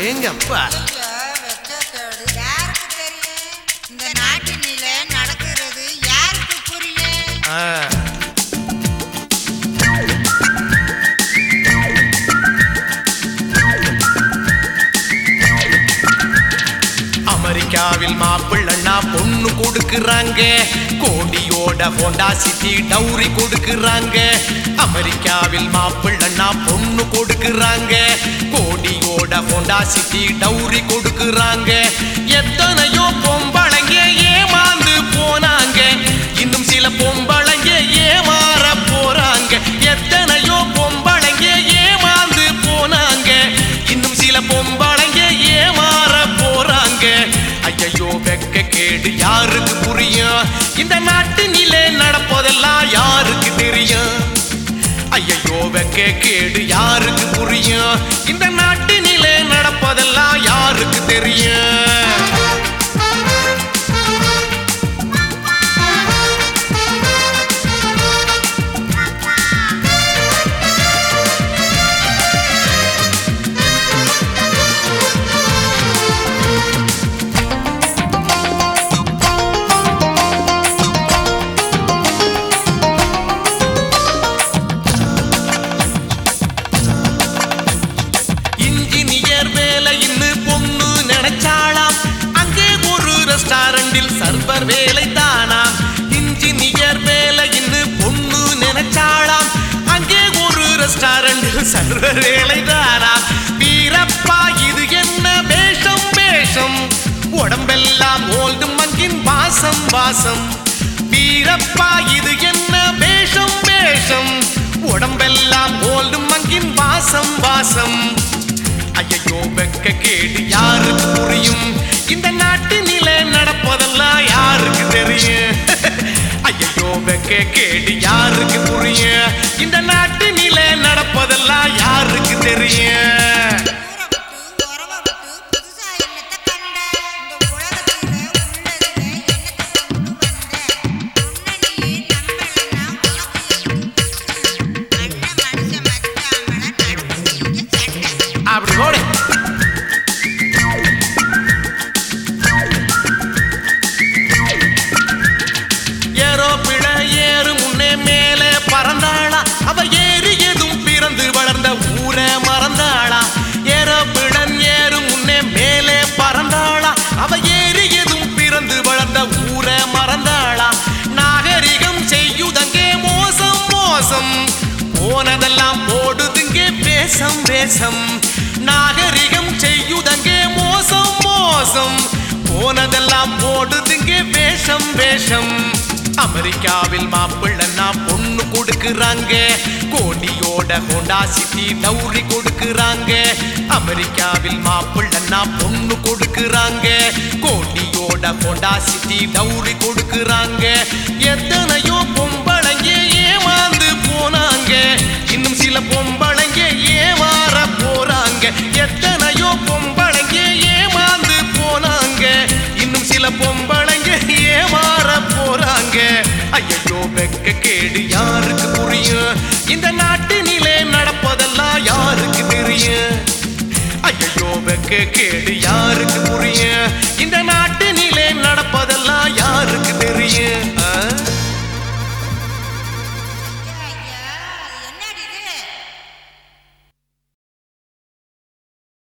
அடேங்கப்பா யாருக்கு தெரியும் இந்த நாட்டினில நடக்கிறது யாருக்கு புரியும் ஆ. அமெரிக்காவில் மாப்பிள்ளண்ணா பொண்ணு கொடுக்குறாங்க கோடியோட ஹோண்டா சிட்டி டவுரி கொடுக்குறாங்க அமெரிக்காவில் மாப்பிள்ளண்ணா பொண்ணு கொடுக்குறாங்க கோடியோட ஹோண்டா சிட்டி டவுரி கொடுக்குறாங்க எத்தனையோ பொம்பளைங்க ஏமாந்து போனாங்க இன்னும் சில பொம்பளைங்க ஏமாற போறாங்க எத்தனையோ பொம்பளைங்க ஏமாந்து போனாங்க இன்னும் சில பொம்பளைங்க ஏமாற போறாங்க ஐயையோ வெக்க கேடு யாருக்கு புரியும் இந்த நாட்டினிலே நடப்பதெல்லாம் யாருக்கு தெரியும் ஐயையோ வெக்க கேடு யாருக்கு புரியும் இந்த நாட்டினிலே நடப்பதெல்லாம் யாருக்கு தெரியும் இன்ஜினியர் வேலைன்னு பொண்ணு நினைச்சாளாம் அங்கே ஒரு ரெஸ்டாரண்டில் சர்வர் வேலை தானா இன்ஜினியர் வேலைன்னு பொண்ணு நினைச்சாளாம் அங்கே ஒரு ரெஸ்டாரண்டில் சர்வர் வேலை தானா வீரப்பா இது என்ன வேஷம் வேஷம் உடம்பெல்லாம் ஓல்டு மங்கின் வாசம் வாசம் வீரப்பா இது என்ன வேஷம் வேஷம் உடம்பெல்லாம் ஓல்டு மங்கின் வாசம் வாசம் ஐயோ வெக்க கேடு யாருக்கு புரியும் இந்த நாட்டினிலே நடப்பதெல்லாம் யாருக்கு தெரியும் ஐயோ வெக்க கேடு யாருக்கு புரியும் இந்த நாட்டினிலே நடப்பதெல்லாம் யாருக்கு தெரியும் ஊரை விட்டு உறவ விட்டு புதுசா என்னத்த கண்ட இந்த உலகத்துல உள்ளதுல என்னத்த கொண்டு வந்த உன்னை நீ நம்பலன்னா உனக்கு எதுக்கு அண்ணன் மனுஷன் மச்சாமல நடந்து சண்டை அப்படி ஓடு ஏரோப்பிட ஏறு முன்னே மேலே பறந்தாளா அவ ஏறி எதும் பிறந்து வளர்ந்த ஊரை மறந்தாளா ஏரோப்பிடன் ஏறு முன்னே மேலே பறந்தாளா அவ ஏறி எதும் பிறந்து வளர்ந்த ஊரை மறந்தாளா நாகரிகம் செய்யுதங்கே மோசம் மோசம் போனதெல்லாம் போடுதுங்கே பேசம் பேசம் நாகரிகம் செய்யுதங்கே மோசம் மோசம் போனதெல்லாம் போடுதுங்க வேஷம் வேஷம் அமெரிக்காவில் மாப்பிள்ளன்னா பொண்ணு கொடுக்குறாங்க கோடியோட ஹோண்டா சிட்டி டவுரி கொடுக்குறாங்க அமெரிக்காவில் மாப்பிள்ளன்னா பொண்ணு கொடுக்குறாங்க கோடியோட ஹோண்டா சிட்டி டவுரி கொடுக்குறாங்க எத்தனையோ பொம்பளைங்க ஏமாந்து போனாங்க இன்னும் சில பொம்பளைங்க ஏமாற போறாங்க எத்தனையோ பொம்பளைங்க ஏமாந்து போனாங்க இன்னும் சில பொம்பளைங்க ஏமாற போறாங்க ஐயோ வெக்க கேடு யாருக்கு புரியும் இந்த நாட்டினிலே நடப்பதெல்லாம் யாருக்கு தெரியும் ஐயோ வெக்க கேடு யாருக்கு புரியும் இந்த நாட்டு